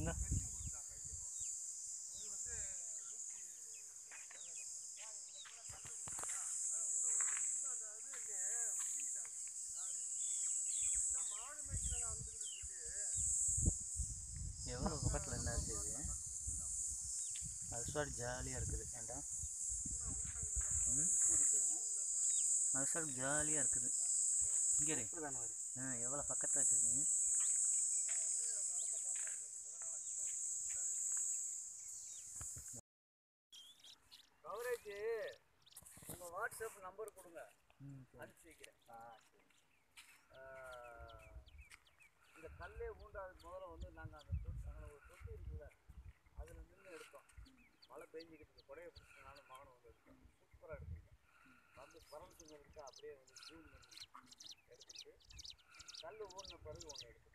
இந்த எவ்வளோ பக்கத்தில் என்ன இருக்குது அது சார் ஜாலியாக இருக்குது ஏன்டா ம் அது சார் ஜாலியாக இருக்குது இங்கே இரு. இப்படிதானே வரும் ஆ எவ்வளோ பக்கத்தில் வச்சுருக்கீங்க கவரேஜ் உங்கள் வாட்ஸ்அப் நம்பர் கொடுங்க ம் சரி. அனுப்பிச்சி வைக்கிறேன் ஆஹ், இந்த கல்லே ஊண்டாதுக்கு முதல்ல வந்து நாங்கள் அந்த தொட்டி அங்கே ஒரு தொட்டி இருக்குல்ல அதில் நின்று எடுத்தோம் மழை பெஞ்சிக்கிட்டு இருக்கு கொடையை பிடிச்சனாலும் மகனை வந்து எடுத்தோம் சூப்பராக எடுத்துருக்கோம் வந்து பரமசிங்கம் இருக்கா அப்படியே வந்து ஜூம் பண்ணி எடுத்துட்டு கல் ஊடின பிறகு ஒன்று எடுத்தோம்